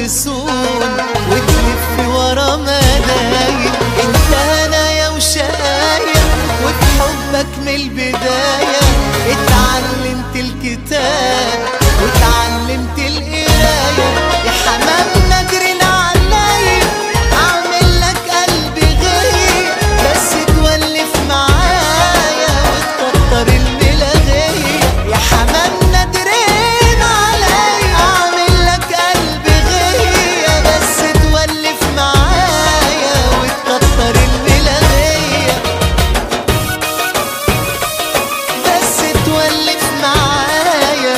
تصون وتلف ورا ملايين انت انا يا وشاية وفي حبك من البداية اتعلمت الكتاب واتعلمت القراية يا حمام نجرين عليا اعمل لك قلبي غير بس تولف معايا وتكتر الملاغية يا حمام نادرين عليا اعمل لك قلبي غير بس تولف معايا وتكتر الملاغية بس تولف معايا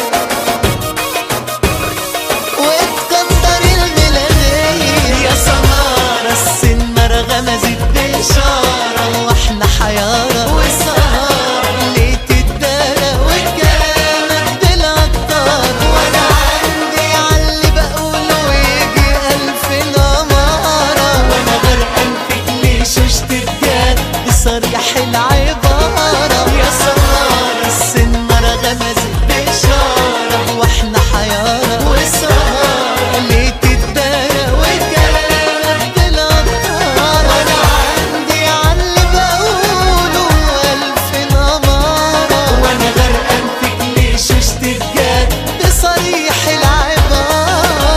وتكتر الملاغية يا سمارة السنارة غمزت بإشارة واحنا حيارة وسهارة ليه تتدارى وكانت بالعطار وانا عندي عاللي بقوله ويجي ألف نمارة وانا غرقان فيك ليه شوشت بجد صريح العبارة يا سمارة السنارة غمزت بإشارة واحنا حيارة وسهارة ليه تتدارى وكانت بالعطار وانا عندي عاللي بقوله ألف نمارة وانا غرقان فيك ليه شوشت بجد بصريح العبارة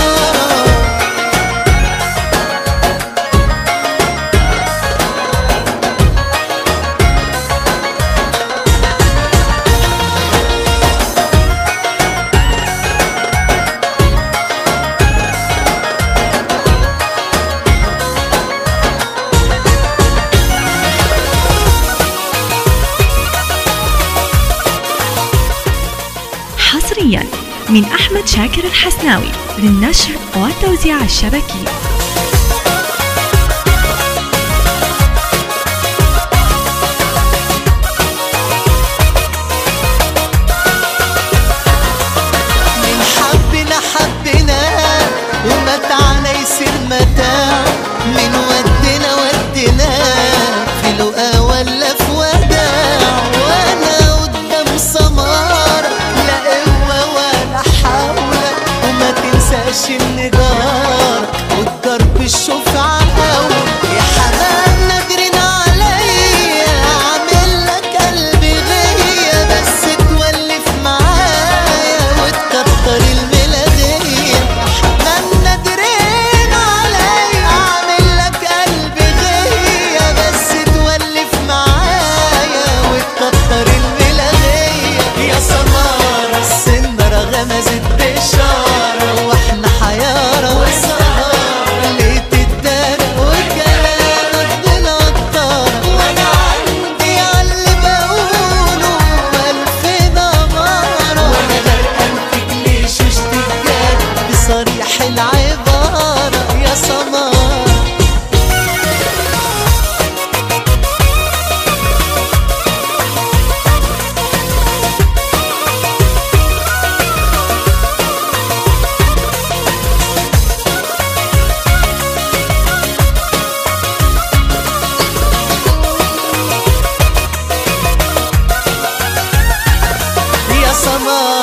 حصريا من أحمد شاكر الحسناوي للنشر والتوزيع الشبكي من حبنا حبنا ومتعنا يصير متاع من ودنا ودنا في لقا ولا في وداع وانا قدام سمارة لا قوة ولا حول وما تنساش ان جارك والضرب الشفعة قوي يا حمام نادرين عليا اعمل لك قلبي غية بس تولف معايا وتكتر الملاغية يا حمام نادرين عليا اعمل لك قلبي غية بس تولف معايا وتكتر الملاغية يا سمارة السنارة غمزت بإشارة واحنا حيارة وسهارة ليه تتدارى وكلامك بالعطارة وانا عندي عاللي بقوله ألف دمارة وانا غرقان فيك ليه شوشت بجد بصريح العبارة يا سمارة يا سمارة